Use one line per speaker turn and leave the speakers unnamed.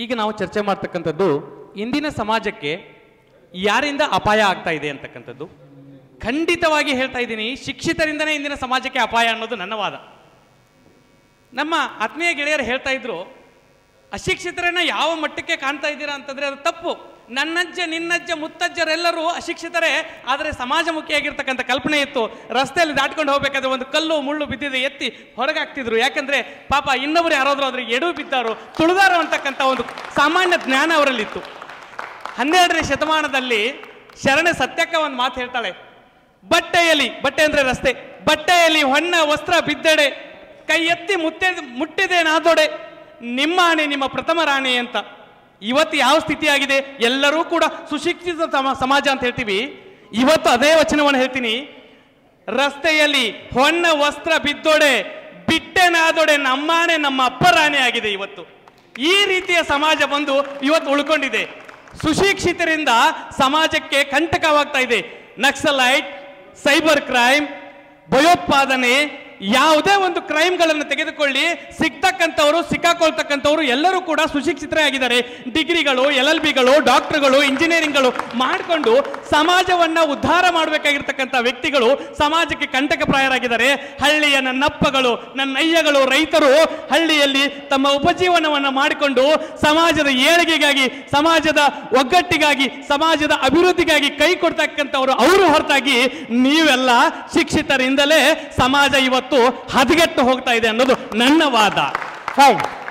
ಈಗ ನಾವು ಚರ್ಚೆ ಮಾಡ್ತಕ್ಕಂಥದ್ದು ಇಂದಿನ ಸಮಾಜಕ್ಕೆ ಯಾರಿಂದ ಅಪಾಯ ಆಗ್ತಾ ಇದೆ ಅಂತಕ್ಕಂಥದ್ದು ಖಂಡಿತವಾಗಿ ಹೇಳ್ತಾ ಇದ್ದೀನಿ ಶಿಕ್ಷಿತರಿಂದನೇ ಇಂದಿನ ಸಮಾಜಕ್ಕೆ ಅಪಾಯ ಅನ್ನೋದು ನನ್ನ ವಾದ ನಮ್ಮ ಆತ್ಮೀಯ ಗೆಳೆಯರು ಹೇಳ್ತಾ ಇದ್ರು ಅಶಿಕ್ಷಿತರನ್ನ ಯಾವ ಮಟ್ಟಕ್ಕೆ ಕಾಣ್ತಾ ಇದ್ದೀರಾ ಅಂತಂದ್ರೆ ಅದು ತಪ್ಪು ನನ್ನಜ್ಜ ನಿನ್ನಜ್ಜ ಮುತ್ತಜ್ಜರೆಲ್ಲರೂ ಅಶಿಕ್ಷಿತರೇ ಆದರೆ ಸಮಾಜಮುಖಿಯಾಗಿರ್ತಕ್ಕಂಥ ಕಲ್ಪನೆ ಇತ್ತು ರಸ್ತೆಯಲ್ಲಿ ದಾಟ್ಕೊಂಡು ಹೋಗ್ಬೇಕಾದ್ರೆ ಒಂದು ಕಲ್ಲು ಮುಳ್ಳು ಬಿದ್ದಿದೆ ಎತ್ತಿ ಹೊರಗಾಗ್ತಿದ್ರು ಯಾಕಂದ್ರೆ ಪಾಪ ಇನ್ನೊಬ್ರು ಯಾರಾದ್ರೂ ಅದ್ರ ಎಡು ಬಿದ್ದಾರೋ ತುಳಿದಾರೋ ಅಂತಕ್ಕಂಥ ಒಂದು ಸಾಮಾನ್ಯ ಜ್ಞಾನ ಅವರಲ್ಲಿತ್ತು ಹನ್ನೆರಡನೇ ಶತಮಾನದಲ್ಲಿ ಶರಣೆ ಸತ್ಯಕ್ಕ ಒಂದು ಮಾತು ಹೇಳ್ತಾಳೆ ಬಟ್ಟೆಯಲ್ಲಿ ಬಟ್ಟೆ ಅಂದ್ರೆ ರಸ್ತೆ ಬಟ್ಟೆಯಲ್ಲಿ ಹೊನ್ನ ವಸ್ತ್ರ ಬಿದ್ದೆಡೆ ಕೈ ಎತ್ತಿ ಮುತ್ತೆ ಮುಟ್ಟಿದೆ ನಾದೊಡೆ ನಿಮ್ಮ ಆಣೆ ನಿಮ್ಮ ಪ್ರಥಮ ರಾಣಿ ಅಂತ ಇವತ್ತು ಯಾವ ಸ್ಥಿತಿ ಆಗಿದೆ ಎಲ್ಲರೂ ಕೂಡ ಸುಶಿಕ್ಷಿತ ಸಮ- ಸಮಾಜ ಅಂತ ಹೇಳ್ತೀವಿ ಇವತ್ತು ಅದೇ ವಚನವನ್ನು ಹೇಳ್ತೀನಿ ರಸ್ತೆಯಲ್ಲಿ ಹೊನ್ನ ವಸ್ತ್ರ ಬಿದ್ದೊಡೆ ಬಿಟ್ಟೆನಾದೊಡೆ ನಮ್ಮಾಣೆ ನಮ್ಮ ಅಪ್ಪರಾಣೆ ಆಗಿದೆ ಇವತ್ತು ಈ ರೀತಿಯ ಸಮಾಜ ಬಂದು ಇವತ್ತು ಉಳ್ಕೊಂಡಿದೆ ಸುಶಿಕ್ಷಿತರಿಂದ ಸಮಾಜಕ್ಕೆ ಕಂಟಕವಾಗ್ತಾ ಇದೆ ನಕ್ಸಲೈಟ್ ಸೈಬರ್ ಕ್ರೈಮ್ ಭಯೋತ್ಪಾದನೆ ಯಾವುದೇ ಒಂದು ಕ್ರೈಮ್ಗಳನ್ನು ತೆಗೆದುಕೊಳ್ಳಿ ಸಿಗ್ತಕ್ಕಂಥವರು ಸಿಕ್ಕಾಕೊಳ್ತಕ್ಕಂಥವ್ರು ಎಲ್ಲರೂ ಕೂಡ ಸುಶಿಕ್ಷಿತರೇ ಆಗಿದ್ದಾರೆ ಡಿಗ್ರಿಗಳು ಎಲ್ ಎಲ್ ಬಿಗಳು ಡಾಕ್ಟರ್ಗಳು ಇಂಜಿನಿಯರಿಂಗ್ಗಳು ಮಾಡಿಕೊಂಡು ಸಮಾಜವನ್ನ ಉದ್ಧಾರ ಮಾಡಬೇಕಾಗಿರ್ತಕ್ಕಂಥ ವ್ಯಕ್ತಿಗಳು ಸಮಾಜಕ್ಕೆ ಕಂಟಕಪ್ರಾಯರಾಗಿದ್ದಾರೆ ಹಳ್ಳಿಯ ನನ್ನಪ್ಪಗಳು ನನ್ನಯ್ಯಗಳು ರೈತರು ಹಳ್ಳಿಯಲ್ಲಿ ತಮ್ಮ ಉಪಜೀವನವನ್ನು ಮಾಡಿಕೊಂಡು ಸಮಾಜದ ಏಳಿಗೆಗಾಗಿ ಸಮಾಜದ ಒಗ್ಗಟ್ಟಿಗಾಗಿ ಸಮಾಜದ ಅಭಿವೃದ್ಧಿಗಾಗಿ ಕೈ ಕೊಡ್ತಕ್ಕಂಥವ್ರು ಅವರು ಹೊರತಾಗಿ ನೀವೆಲ್ಲ ಶಿಕ್ಷಿತರಿಂದಲೇ ಸಮಾಜ ಇವತ್ತು ಹದಗೆಟ್ಟು ಹೋಗ್ತಾ ಇದೆ ಅನ್ನೋದು ನನ್ನ ವಾದ
ಫೈನ್